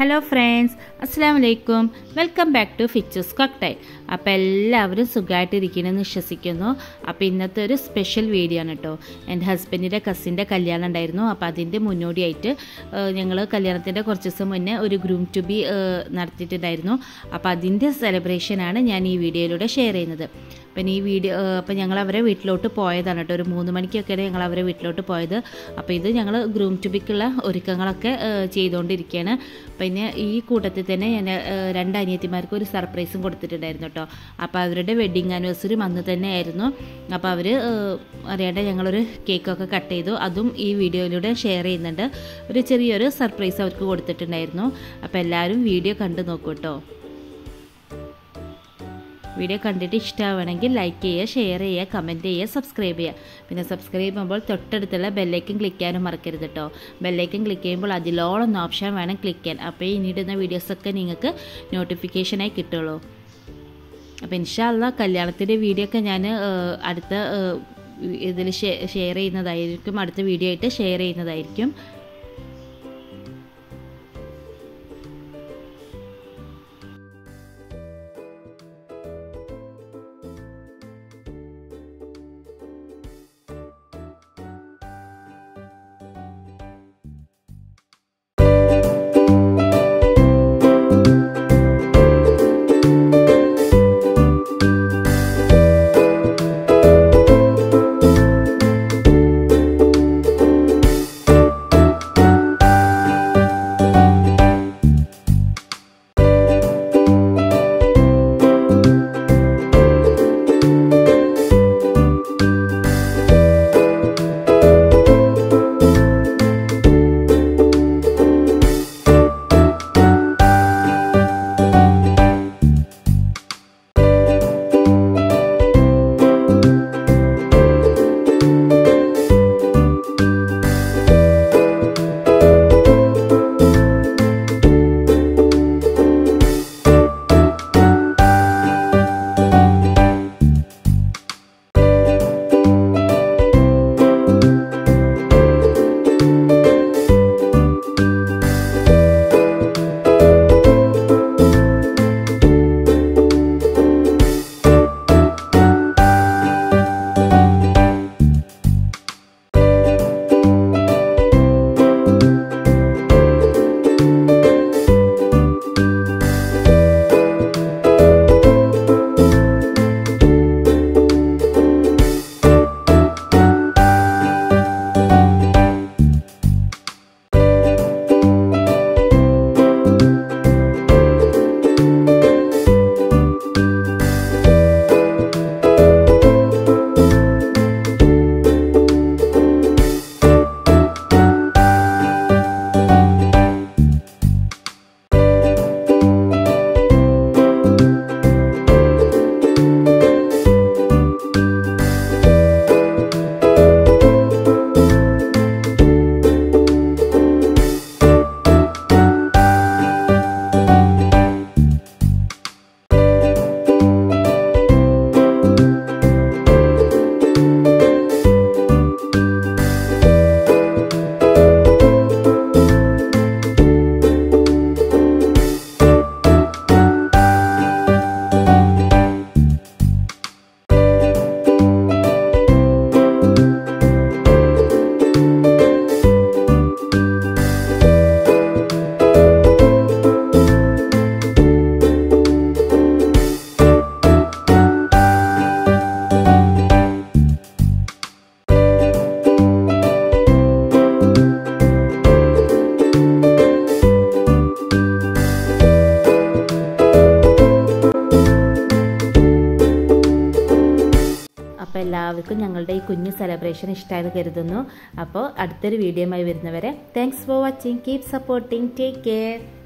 hello friends അസ്സാം വലൈക്കും welcome back to features cocktail അപ്പോൾ എല്ലാവരും സുഖമായിട്ടിരിക്കണമെന്ന് വിശ്വസിക്കുന്നു അപ്പോൾ ഇന്നത്തെ ഒരു സ്പെഷ്യൽ വീഡിയോ ആണ് കേട്ടോ എൻ്റെ ഹസ്ബൻഡിൻ്റെ കസിൻ്റെ കല്യാണം ഉണ്ടായിരുന്നു അപ്പോൾ അതിൻ്റെ മുന്നോടിയായിട്ട് ഞങ്ങൾ കല്യാണത്തിൻ്റെ കുറച്ച് ദിവസം മുന്നേ ഒരു ഗ്രൂം ടു ബി നടത്തിയിട്ടുണ്ടായിരുന്നു അപ്പോൾ അതിൻ്റെ സെലിബ്രേഷനാണ് ഞാൻ ഈ വീഡിയോയിലൂടെ ഷെയർ ചെയ്യുന്നത് അപ്പം ഈ വീഡിയോ അപ്പം ഞങ്ങൾ അവരെ വീട്ടിലോട്ട് പോയതാണ് കേട്ടോ ഒരു മൂന്ന് മണിക്കൊക്കെയാണ് ഞങ്ങൾ അവരെ വീട്ടിലോട്ട് പോയത് അപ്പോൾ ഇത് ഞങ്ങൾ ഗ്രൂം ടുബിക്കുള്ള ഒരുക്കങ്ങളൊക്കെ ചെയ്തുകൊണ്ടിരിക്കുകയാണ് പിന്നെ ഈ കൂട്ടത്തിൽ തന്നെ ഞാൻ രണ്ട് അനിയത്തിമാർക്ക് ഒരു സർപ്രൈസും കൊടുത്തിട്ടുണ്ടായിരുന്നു കേട്ടോ അപ്പോൾ അവരുടെ വെഡ്ഡിങ് ആനിവേഴ്സറി അന്ന് തന്നെ ആയിരുന്നു അപ്പോൾ അവർ അറിയാണ്ട് ഞങ്ങളൊരു കേക്കൊക്കെ കട്ട് ചെയ്തു അതും ഈ വീഡിയോയിലൂടെ ഷെയർ ചെയ്യുന്നുണ്ട് ഒരു ചെറിയൊരു സർപ്രൈസ് അവർക്ക് കൊടുത്തിട്ടുണ്ടായിരുന്നു അപ്പോൾ എല്ലാവരും വീഡിയോ കണ്ടു നോക്കൂ കേട്ടോ വീഡിയോ കണ്ടിട്ട് ഇഷ്ടമാവണമെങ്കിൽ ലൈക്ക് ചെയ്യുക ഷെയർ ചെയ്യുക കമൻറ്റ് ചെയ്യുക സബ്സ്ക്രൈബ് ചെയ്യുക പിന്നെ സബ്സ്ക്രൈബ് ചെയ്യുമ്പോൾ തൊട്ടടുത്തുള്ള ബെല്ലൈക്കൻ ക്ലിക്ക് ചെയ്യാനും മറക്കരുത് കേട്ടോ ബെല്ലൈക്കൻ ക്ലിക്ക് ചെയ്യുമ്പോൾ അതിലോളം ഓപ്ഷൻ വേണം ക്ലിക്ക് ചെയ്യാൻ അപ്പോൾ ഇനിയിടുന്ന വീഡിയോസൊക്കെ നിങ്ങൾക്ക് നോട്ടിഫിക്കേഷനായി കിട്ടുള്ളൂ അപ്പോൾ ഇൻഷാല്ല കല്യാണത്തിൻ്റെ വീഡിയോ ഒക്കെ ഞാൻ അടുത്ത ഇതിൽ ഷെയർ ചെയ്യുന്നതായിരിക്കും അടുത്ത വീഡിയോ ആയിട്ട് ഷെയർ ചെയ്യുന്നതായിരിക്കും അപ്പോൾ എല്ലാവർക്കും ഞങ്ങളുടെ ഈ കുഞ്ഞു സെലിബ്രേഷൻ ഇഷ്ടമായെന്ന് കരുതുന്നു അപ്പോൾ അടുത്തൊരു വീഡിയോയുമായി വരുന്നവരെ thanks for watching keep supporting take care